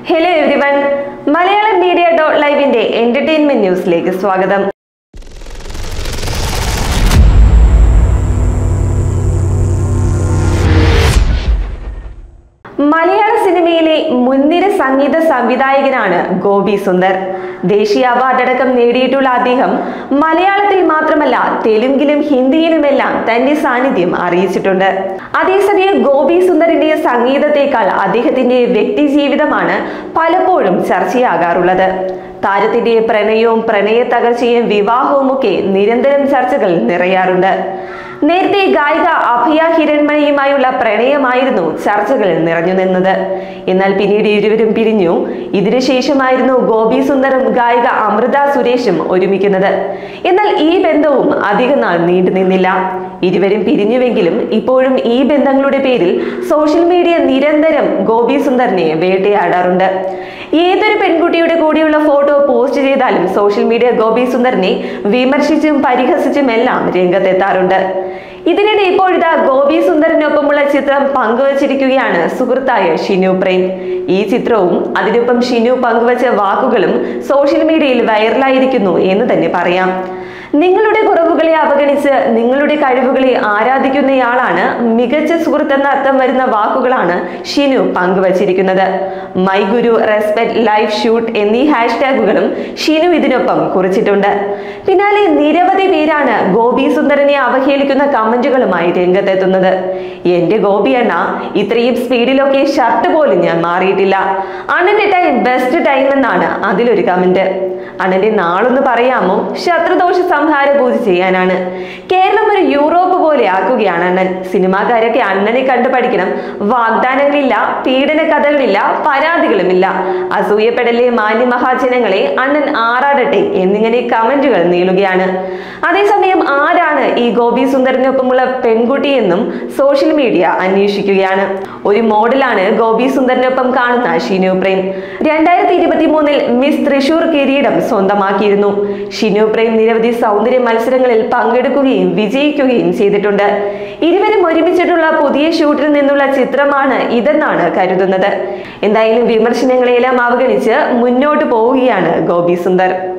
hello everyone Malayalam media dot ലൈവിന്റെ entertainment ന്യൂസിലേക്ക് സ്വാഗതം മലയാള സിനിമയിലെ മുൻനിര സംഗീത സംവിധായകനാണ് ഗോപി സുന്ദർ ദേശീയ അവാർഡ് അടക്കം നേടിയിട്ടുള്ള അദ്ദേഹം മലയാളത്തിൽ മാത്രമല്ല തെലുങ്കിലും ഹിന്ദിയിലുമെല്ലാം തന്റെ സാന്നിധ്യം അറിയിച്ചിട്ടുണ്ട് അതേസമയം ഗോപി സുന്ദറിന്റെ സംഗീതത്തെക്കാൾ അദ്ദേഹത്തിന്റെ വ്യക്തി ജീവിതമാണ് പലപ്പോഴും ചർച്ചയാകാറുള്ളത് താരത്തിന്റെ പ്രണയവും പ്രണയ തകർച്ചയും വിവാഹവും ഒക്കെ നിരന്തരം ചർച്ചകൾ നിറയാറുണ്ട് നേരത്തെ ഗായിക അഭയ ഹിരൺമണിയുമായുള്ള പ്രണയമായിരുന്നു ചർച്ചകളിൽ നിറഞ്ഞു നിന്നത് എന്നാൽ പിന്നീട് ഇരുവരും പിരിഞ്ഞു ഇതിനുശേഷമായിരുന്നു ഗോപി സുന്ദറും ഗായിക അമൃത സുരേഷും ഒരുമിക്കുന്നത് എന്നാൽ ഈ ബന്ധവും അധികം നാൾ നീണ്ടു നിന്നില്ല ഇരുവരും പിരിഞ്ഞുവെങ്കിലും ഇപ്പോഴും ഈ ബന്ധങ്ങളുടെ പേരിൽ സോഷ്യൽ മീഡിയ നിരന്തരം ഗോപി സുന്ദറിനെ വേട്ടയാടാറുണ്ട് ഏതൊരു പെൺകുട്ടിയുടെ കൂടെയുള്ള ഫോട്ടോ പോസ്റ്റ് ചെയ്താലും സോഷ്യൽ മീഡിയ ഗോപി സുന്ദറിനെ വിമർശിച്ചും പരിഹസിച്ചും എല്ലാം രംഗത്തെത്താറുണ്ട് ഇതിനിടെ ഇപ്പോഴിതാ ഗോപി സുന്ദറിനൊപ്പമുള്ള ചിത്രം പങ്കുവച്ചിരിക്കുകയാണ് സുഹൃത്തായ ഷിനു പ്രേം ഈ ചിത്രവും അതിനൊപ്പം ഷിനു പങ്കുവച്ച വാക്കുകളും സോഷ്യൽ മീഡിയയിൽ വൈറലായിരിക്കുന്നു എന്ന് തന്നെ പറയാം നിങ്ങളുടെ കുറവുകളെ അവഗണിച്ച് നിങ്ങളുടെ കഴിവുകളെ ആരാധിക്കുന്നയാളാണ് മികച്ച സുഹൃത്തെന്ന അർത്ഥം വരുന്ന വാക്കുകളാണ് ഷിനു പങ്കുവച്ചിരിക്കുന്നത് my guru respect life shoot എന്നീ ഹാഷ്ടാഗുകളും ഷിനു ഇതിനൊപ്പം കുറിച്ചിട്ടുണ്ട് പിന്നാലെ നിരവധി പേരാണ് ഗോപി സുന്ദരനെ അവഹേളിക്കുന്ന കമന്റുകളുമായി രംഗത്തെത്തുന്നത് എന്റെ ഗോപി അണ്ണ ഇത്രയും സ്പീഡിലൊക്കെ ഷർട്ട് പോലും ഞാൻ മാറിയിട്ടില്ല അണ്ണന്റെ ടൈം ബെസ്റ്റ് ടൈം എന്നാണ് അതിലൊരു കമന്റ് അണ്ണന്റെ നാളൊന്ന് പറയാമോ ശത്രുദോഷ സംഹാര പൂജ ചെയ്യാനാണ് കേരളം ഒരു യൂറോപ്പ് പോലെ ആക്കുകയാണ് അണ്ണൻ സിനിമാക്കാരൊക്കെ അണ്ണനെ കണ്ടു പഠിക്കണം വാഗ്ദാനങ്ങളില്ല പീഡന കഥകളില്ല പരാതികളുമില്ല അസൂയപ്പെടലെ മാന്യ മഹാജനങ്ങളെ അണ്ണൻ ആറാടട്ടെ എന്നിങ്ങനെ കമന്റുകൾ നീളുകയാണ് അതേസമയം ആരാണ് ഈ ഗോപി സുന്ദറിനൊപ്പമുള്ള പെൺകുട്ടി എന്നും സോഷ്യൽ മീഡിയ അന്വേഷിക്കുകയാണ് ഒരു മോഡലാണ് ഗോപി സുന്ദറിനൊപ്പം കാണുന്ന ഷിനു പ്രേം രണ്ടായിരത്തി ഇരുപത്തി മൂന്നിൽ മിസ് തൃശൂർ കിരീടം സ്വന്തമാക്കിയിരുന്നു ഷിനു പ്രേം നിരവധി സൗന്ദര്യ മത്സരങ്ങളിൽ പങ്കെടുക്കുകയും വിജയിക്കുകയും ചെയ്തിട്ടുണ്ട് ഇരുവരും ഒരുമിച്ചിട്ടുള്ള പുതിയ ഷൂട്ടിൽ നിന്നുള്ള ചിത്രമാണ് ഇതെന്നാണ് കരുതുന്നത് എന്തായാലും വിമർശനങ്ങളെല്ലാം അവഗണിച്ച് മുന്നോട്ട് പോവുകയാണ് ഗോപി സുന്ദർ